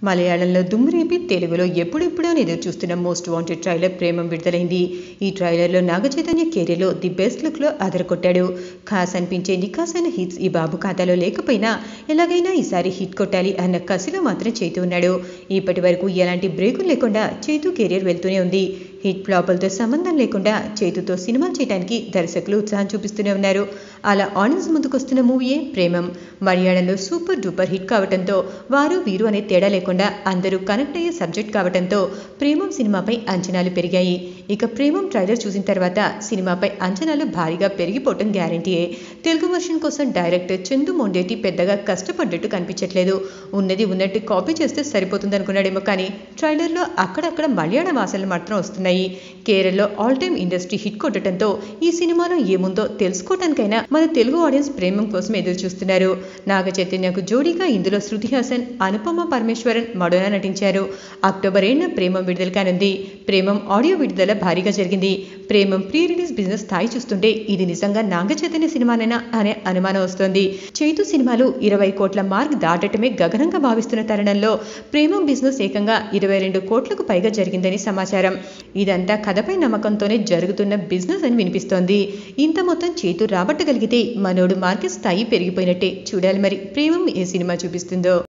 మలయాళంలో దుమ్మురేపి తెలుగులో ఎప్పుడెప్పుడో అని ఎదురు చూస్తున్న మోస్ట్ వాంటెడ్ ట్రైలర్ ప్రేమం విడుదలైంది ఈ ట్రైలర్లో నాగచైతన్య కెరీర్లో ది బెస్ట్ లుక్లో అదరకొట్టాడు ఖాస్ అనిపించే నికాస్ అయిన హిట్స్ ఈ బాబు ఖాతాలో లేకపోయినా ఎలాగైనా ఈసారి హిట్ కొట్టాలి అన్న కసిలో మాత్రం చేతు ఉన్నాడు ఇప్పటి వరకు ఎలాంటి బ్రేకులు లేకుండా చేతు కెరీర్ వెళ్తూనే ఉంది హిట్ ఫ్లాపులతో సంబంధం లేకుండా చేతుతో సినిమాలు చేయడానికి దర్శకులు ఉత్సాహం చూపిస్తూనే ఉన్నారు అలా ఆడియన్స్ ముందుకొస్తున్న మూవీయే ప్రేమం మలయాళంలో సూపర్ డూపర్ హిట్ కావడంతో వారు వీరు అనే తేడా లేకుండా అందరూ కనెక్ట్ అయ్యే సబ్జెక్ట్ కావడంతో ప్రేమం సినిమాపై అంచనాలు పెరిగాయి ఇక ప్రేమం ట్రైలర్ చూసిన తర్వాత సినిమాపై అంచనాలు భారీగా పెరిగిపోవటం గ్యారంటీయే తెలుగు వర్షన్ కోసం డైరెక్టర్ చందు మొండేటి పెద్దగా కష్టపడ్డట్టు కనిపించట్లేదు ఉన్నది ఉన్నట్టు కాపీ చేస్తే సరిపోతుంది అనుకున్నాడేమో కానీ ట్రైలర్లో అక్కడక్కడ మలయాళ వాసనలు మాత్రం వస్తున్నాయి కేరళలో ఆల్ టైమ్ ఇండస్ట్రీ హిట్ కొట్టడంతో ఈ సినిమాలో ఏముందో తెలుసుకోవటానికైనా మన తెలుగు ఆడియన్స్ ప్రేమం కోసం ఎదురు చూస్తున్నారు నాగ చైతన్యకు జోడీగా ఇందులో శృతి హాసన్ అనుపమ పరమేశ్వరన్ మడోనా నటించారు అక్టోబర్ ఏడున ప్రేమం విడుదల కానుంది ప్రేమం ఆడియో విడుదల భారీగా జరిగింది ప్రేమం ప్రీ రిలీజ్ బిజినెస్ స్థాయి చూస్తుంటే ఇది నిజంగా నాగ చైతన్య సినిమానేనా అనే అనుమానం వస్తోంది చైతు సినిమాలు ఇరవై కోట్ల మార్క్ దాటటమే గగనంగా భావిస్తున్న తరుణంలో ప్రేమం బిజినెస్ ఏకంగా ఇరవై రెండు కోట్లకు పైగా జరిగిందని సమాచారం ఇదంతా కథపై నమ్మకంతోనే జరుగుతున్న బిజినెస్ అని వినిపిస్తోంది ఇంత మొత్తం చేతు రాబట్టగలిగితే మనోడు మార్కెట్ స్థాయి పెరిగిపోయినట్టే చూడాలి మరి ప్రేమం ఏ సినిమా చూపిస్తుందో